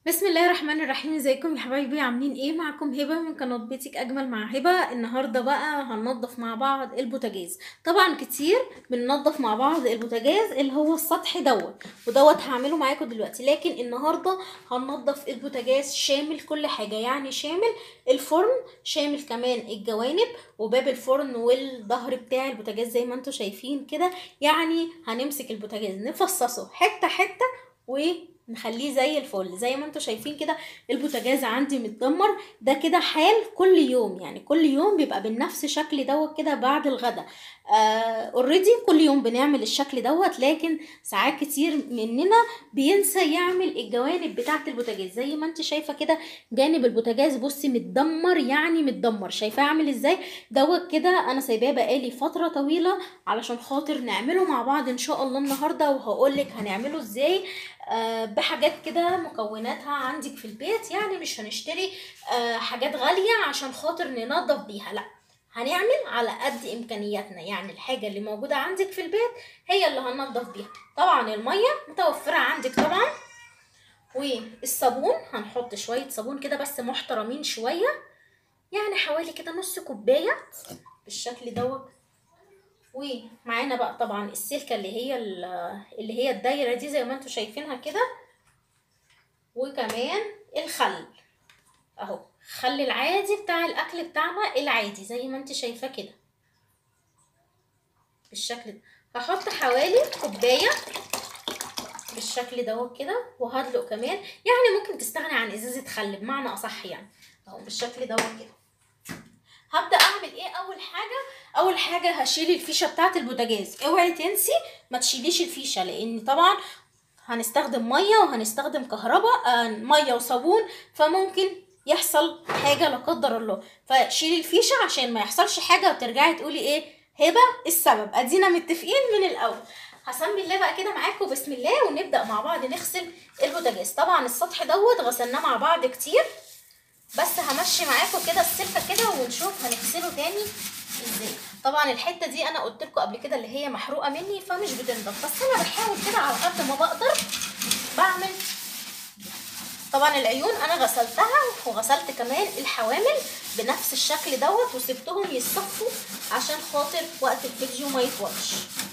بسم الله الرحمن الرحيم ازيكم يا حبايبي عاملين ايه معاكم هبه من قناه بيتك اجمل مع هبه النهارده بقى هننضف مع بعض البوتاجاز طبعا كتير بننضف مع بعض البوتاجاز اللي هو السطح دوت ودوت هعمله معاكم دلوقتي لكن النهارده هننضف البوتاجاز شامل كل حاجه يعني شامل الفرن شامل كمان الجوانب وباب الفرن والظهر بتاع البوتاجاز زي ما انتم شايفين كده يعني هنمسك البوتاجاز نفصصه حته حته ونخليه زي الفل زي ما انتم شايفين كده البوتاجاز عندي متدمر ده كده حال كل يوم يعني كل يوم بيبقى بنفس شكل دوت كده بعد الغدا اوريدي uh, كل يوم بنعمل الشكل دوت لكن ساعات كتير مننا بينسى يعمل الجوانب بتاعه البوتاجاز زي ما انت شايفه كده جانب البوتاجاز بصي متدمر يعني متدمر شايفاه عامل ازاي دوت كده انا سايباه بقالي فتره طويله علشان خاطر نعمله مع بعض ان شاء الله النهارده وهقولك هنعمله ازاي آه بحاجات كده مكوناتها عندك في البيت يعني مش هنشتري آه حاجات غاليه عشان خاطر ننظف بيها لا هنعمل على قد امكانياتنا يعني الحاجه اللي موجوده عندك في البيت هي اللي هننضف بيها طبعا الميه متوفره عندك طبعا والصابون هنحط شويه صابون كده بس محترمين شويه يعني حوالي كده نص كوبايه بالشكل دوت ومعانا بقى طبعا السلكه اللي هي اللي هي الدايره دي زي ما انتم شايفينها كده وكمان الخل اهو خل العادي بتاع الاكل بتاعنا العادي زي ما انت شايفاه كده بالشكل ده هحط حوالي كوبايه بالشكل دوت كده وهدلق كمان يعني ممكن تستغني عن ازازه خل بمعنى اصح يعني اهو بالشكل دوت كده هبدا اعمل ايه اول حاجه اول حاجه هشيل الفيشه بتاعه البوتاجاز اوعي تنسي ما تشيليش الفيشه لان طبعا هنستخدم ميه وهنستخدم كهرباء آه ميه وصابون فممكن يحصل حاجه لا قدر الله فشيلي الفيشه عشان ما يحصلش حاجه وترجعي تقولي ايه هبه السبب ادينا متفقين من الاول هسمي الله بقى كده معاكم بسم الله ونبدا مع بعض نغسل البوتاجاز طبعا السطح دوت غسلناه مع بعض كتير بس همشي معاكم كده السلكه كده ونشوف هنغسله تاني ازاي طبعا الحته دي انا قلت لكم قبل كده اللي هي محروقه مني فمش بتنضف بس انا بحاول كده على قد ما بقدر بعمل طبعا العيون انا غسلتها وغسلت كمان الحوامل بنفس الشكل دوت وسبتهم يصفوا عشان خاطر وقت الفيديو ما يطولش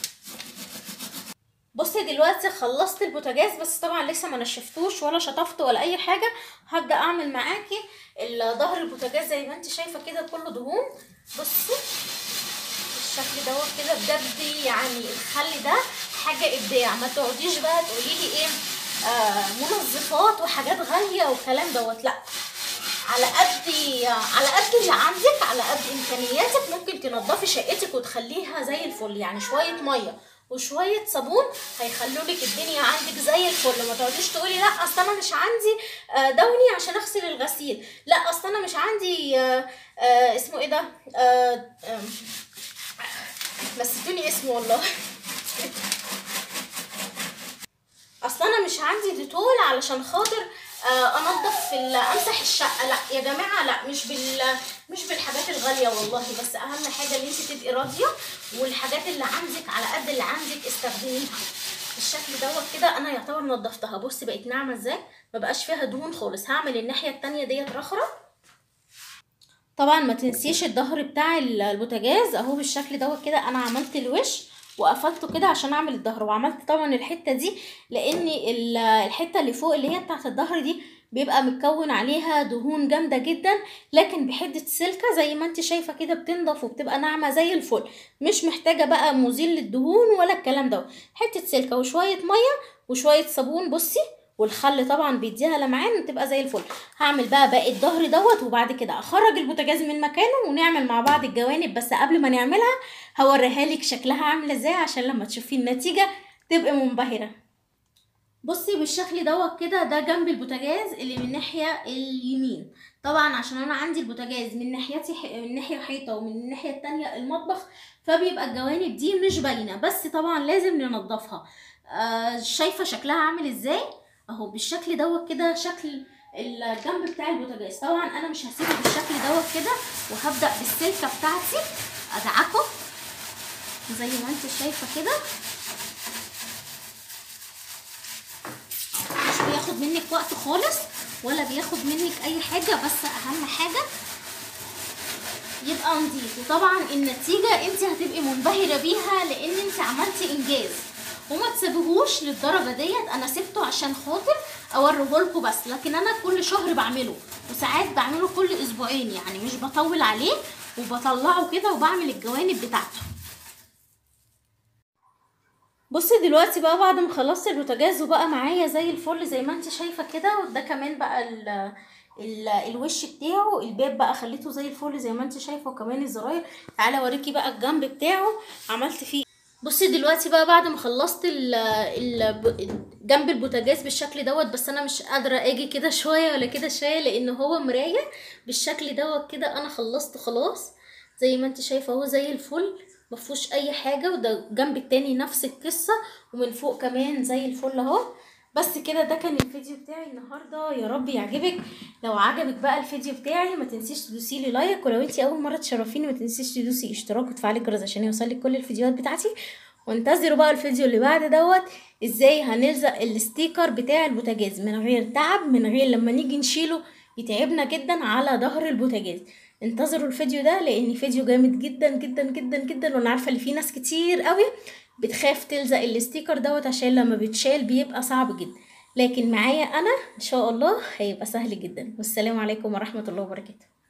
بصي دلوقتي خلصت البوتاجاز بس طبعا لسه ما نشفتوش ولا شطفته ولا اي حاجه هبدا اعمل معاكي ظهر البوتاجاز زي ما انت شايفه كده كله دهون بصي الشكل دوت كده بجد يعني الخل ده حاجه ابداع ما تقعديش بقى تقولي لي ايه آه منظفات وحاجات غاليه والكلام دوت لا على قد على قد اللي عندك على قد امكانياتك ممكن تنضفي شقتك وتخليها زي الفل يعني شويه ميه وشويه صابون هيخلوا لك الدنيا عندك زي الفل ما تقعديش تقولي لا اصل انا مش عندي دوني عشان اغسل الغسيل لا اصل انا مش عندي آآ آآ اسمه ايه ده نسيتوني اسمه والله اصل انا مش عندي ديتول علشان خاطر انضف امسح الشقه لا يا جماعه لا مش بال مش بالحاجات الغاليه والله بس اهم حاجه ان انت تبقي راضيه والحاجات اللي عندك على قد اللي عندك استخدميها بالشكل دوت كده انا يعتبر نضفتها بصي بقت ناعمه ازاي ما بقاش فيها دهون خالص هعمل الناحيه التانية ديت رخره طبعا ما تنسيش الظهر بتاع البوتاجاز اهو بالشكل دوت كده انا عملت الوش وقفلته كده عشان اعمل الظهر وعملت طبعا الحته دي لان الحته اللي فوق اللي هي بتاعه الظهر دي بيبقى متكون عليها دهون جامده جدا لكن بحده سلكه زي ما انت شايفه كده بتنضف وبتبقى ناعمه زي الفل مش محتاجه بقى مزيل للدهون ولا الكلام ده حته سلكه وشويه ميه وشويه صابون بصي والخل طبعا بيديها لمعان وتبقى زي الفل هعمل بقى باقي الظهر دوت وبعد كده اخرج البوتاجاز من مكانه ونعمل مع بعض الجوانب بس قبل ما نعملها هوريها لك شكلها عامله ازاي عشان لما تشوفي النتيجه تبقي منبهره بصي بالشكل دوت كده ده جنب البوتاجاز اللي من الناحيه اليمين طبعا عشان انا عندي البوتاجاز من ناحيتي ح... من ناحيه حيطه ومن الناحيه التانية المطبخ فبيبقى الجوانب دي مش باينه بس طبعا لازم ننضفها آه شايفه شكلها عامل ازاي اهو بالشكل دوت كده شكل الجنب بتاع البوتاجاز طبعا انا مش هسيبه بالشكل دوت كده وهبدا بالسلكه بتاعتي ادعكه زي ما انت شايفه كده مش بياخد منك وقت خالص ولا بياخد منك اي حاجه بس اهم حاجه يبقى نضيف وطبعا النتيجه انت هتبقي منبهره بيها لان انت عملتي انجاز وما تسيبوهوش للدرجه ديت انا سبته عشان خاطر اوريهولكوا بس لكن انا كل شهر بعمله وساعات بعمله كل اسبوعين يعني مش بطول عليه وبطلعه كده وبعمل الجوانب بتاعته بصي دلوقتي بقى بعد ما خلصت البوتاجاز وبقى معايا زي الفل زي ما انت شايفه كده وده كمان بقى ال ال الوش بتاعه الباب بقى خليته زي الفل زي ما انت شايفه وكمان الزراير تعالى اوريكي بقى الجنب بتاعه عملت فيه بصي دلوقتي بقى بعد ما خلصت ال ال جنب البوتاجاز بالشكل دوت بس انا مش قادره اجي كده شويه ولا كده شويه لان هو مرايه بالشكل دوت كده انا خلصت خلاص زي ما انت شايفه اهو زي الفل مفهوش اي حاجه وده جنب التاني نفس القصه ومن فوق كمان زي الفل اهو بس كده ده كان الفيديو بتاعي النهارده يا رب يعجبك لو عجبك بقى الفيديو بتاعي ما تنسيش تدوسي لي لايك ولو انتي اول مره تشرفيني ما تنسيش تدوسي اشتراك وتفعلي الجرس عشان يوصلك كل الفيديوهات بتاعتي وانتظروا بقى الفيديو اللي بعد دوت ازاي هنلزق الستيكر بتاع البوتاجاز من غير تعب من غير لما نيجي نشيله يتعبنا جدا على ظهر البوتاجاز انتظروا الفيديو ده لان فيديو جامد جدا جدا جدا جدا وانا عارفه ان في ناس كتير قوي بتخاف تلزق الستيكر دوت عشان لما بيتشال بيبقى صعب جدا لكن معايا انا ان شاء الله هيبقى سهل جدا والسلام عليكم ورحمه الله وبركاته